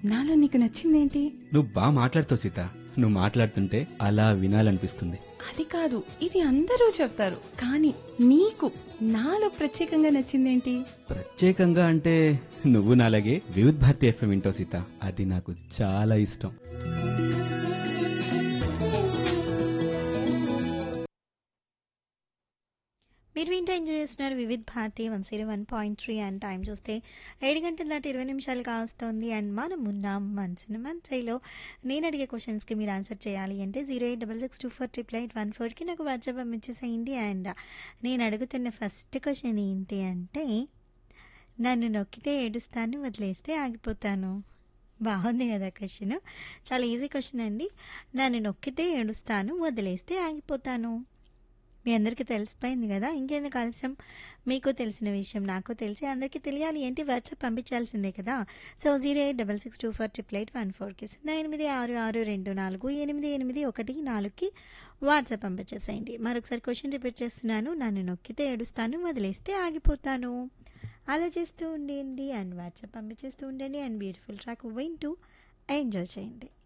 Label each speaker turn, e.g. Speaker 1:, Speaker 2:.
Speaker 1: నాలో నీకు నచ్చిందేంటి
Speaker 2: నువ్వు బాగా మాట్లాడుతావు సీత నువ్వు మాట్లాడుతుంటే అలా వినాలనిపిస్తుంది
Speaker 1: అది కాదు ఇది అందరూ చెప్తారు కానీ నీకు నాలో ప్రత్యేకంగా నచ్చిందేంటి
Speaker 2: ప్రత్యేకంగా అంటే నువ్వు నాలాగే వివిధ్ భారతి ఎఫ్ఎం వింటావు సీత అది నాకు చాలా ఇష్టం
Speaker 3: మీరు వింటే ఎంజాయ్ చేస్తున్నారు Vividh Bharati one zero one point three and time చూస్తే ఏడు గంటల దాటి ఇరవై నిమిషాలు కావస్తుంది అండ్ మనం ఉన్నాం మనసున మనసైలో నేను అడిగే క్వశ్చన్స్కి మీరు ఆన్సర్ చేయాలి అంటే zero eight double six two four triple eight one ఫోర్కి నాకు వాట్సాప్ పంపించేసేయండి అండ్ నేను అడుగుతున్న ఫస్ట్ క్వశ్చన్ ఏంటి అంటే నన్ను నొక్కితే ఏడుస్తాను వదిలేస్తే ఆగిపోతాను బాగుంది కదా క్వశ్చన్ చాలా ఈజీ క్వశ్చన్ అండి నన్ను నొక్కితే ఏడుస్తాను వదిలేస్తే ఆగిపోతాను మీ అందరికీ తెలిసిపోయింది కదా ఇంకెందుకు ఆలస్యం మీకు తెలిసిన విషయం నాకు తెలిసి అందరికీ తెలియాలి ఏంటి వాట్సాప్ పంపించాల్సిందే కదా so zero eight double six two four triple eight one ఫోర్కి సున్నా ఎనిమిది ఆరు ఆరు రెండు నాలుగు ఎనిమిది ఎనిమిది ఒకటి నాలుగుకి వాట్సాప్ పంపించేసేయండి మరొకసారి క్వశ్చన్ రిపీట్ చేస్తున్నాను నన్ను నొక్కితే ఏడుస్తాను వదిలేస్తే ఆగిపోతాను ఆలోచిస్తూ ఉండండి అండ్ వాట్సాప్ పంపించేస్తూ ఉండండి అండ్ బ్యూటిఫుల్ ట్రాక్ వింటూ ఎంజాయ్ చేయండి